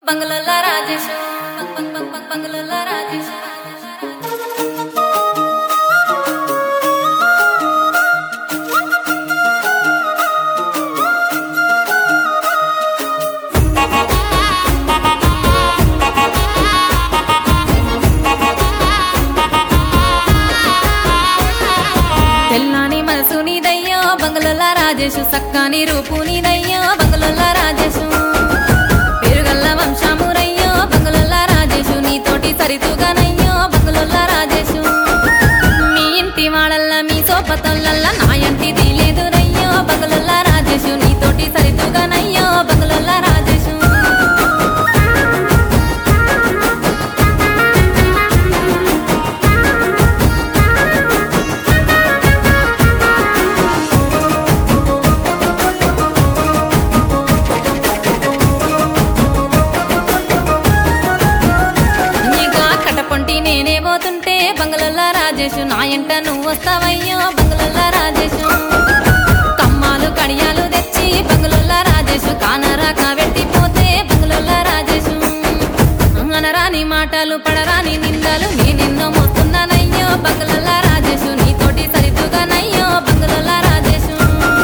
బంగ్లాల రాజేశు బంగ్ బంగ్ బంగ్ బంగ్ బంగ్లాల రాజేశు తెల్లాని మనసు నీదయ్యో బంగ్లాల రాజేశు సక్కాని రూపు నీదయ్యో బంగ్లాల రాజేశు పెరుగల్ల వంశమురయ్యో బంగ్లాల రాజేశు నీతోటి సరితుగానయ్యో బంగ్లాల రాజేశు మీ ఇంటి వాడల్ల మీ సోపతల్లల్ల నా ఇంటిది లేదురయ్యో బంగ్లాల రాజేశు నీతోటి సరితుగానయ్యో బంగ్లాల రాజేశు నీగా కటపొంటి నేనే పోతుంటే బంగ్లాల రాజేశు నా ఎంట నువ్వు వస్తావయ్యో బంగ్లాల రాజేశు కమ్మాలు కడియాలు తెచ్చి బంగ్లాల రాజేశు కానరా కాబెట్టిపోతే బంగ్లాల రాజేశు అనరాని మాటలు పడరాని నిందలు నేనెన్నో మోస్తున్నానయ్యో బంగ్లాల రాజేశు నీతోటి సరితుగానయ్యో బంగ్లాల రాజేశు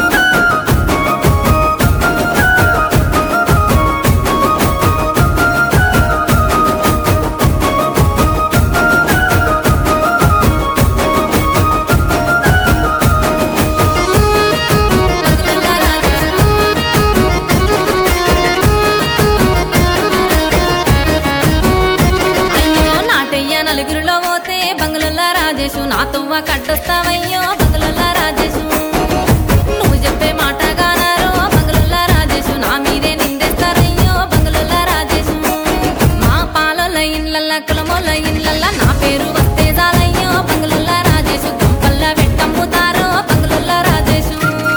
అయ్యో నాటయ్య నలుగురిలో పోతే బంగ్లాల రాజేశు నా తువ్వ కట్టొస్తావయ్యో బంగ్లాల రాజేశు నువ్వు చెప్పే మాట గానారో బంగ్లాల రాజేశు నా మీదే నిందేస్తారయ్యో బంగ్లాల రాజేశు మా పాలల ఇండ్లల్ల కులమోల ఇండ్లల్ల నా పేరు వస్తే చాలయ్యో బంగ్లాల రాజేశు గుంపల్ల వెట్టమ్ముతారో బంగ్లాల రాజేశు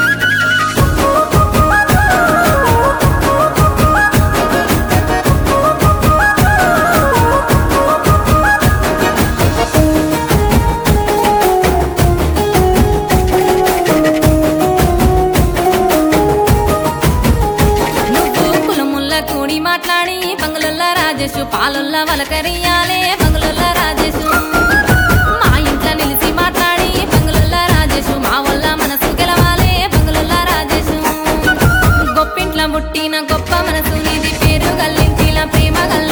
నువ్వు కులముల్ల కూడి మాట్లాడి బంగుళల్ల రాజేశు పాలొల్ల వలకరియాలే బంగుళల్ల రాజేశు మా ఇంట్లో నిలిచి మాట్లాడి బంగుళల్ల రాజేశు మా వల్ల మనసు గెలవాలే బంగుళల్ల రాజేశు గొప్పింట్ల ముట్టిన గొప్ప మనసు నీది పేరు గల్లింటిల ప్రేమ గల్ల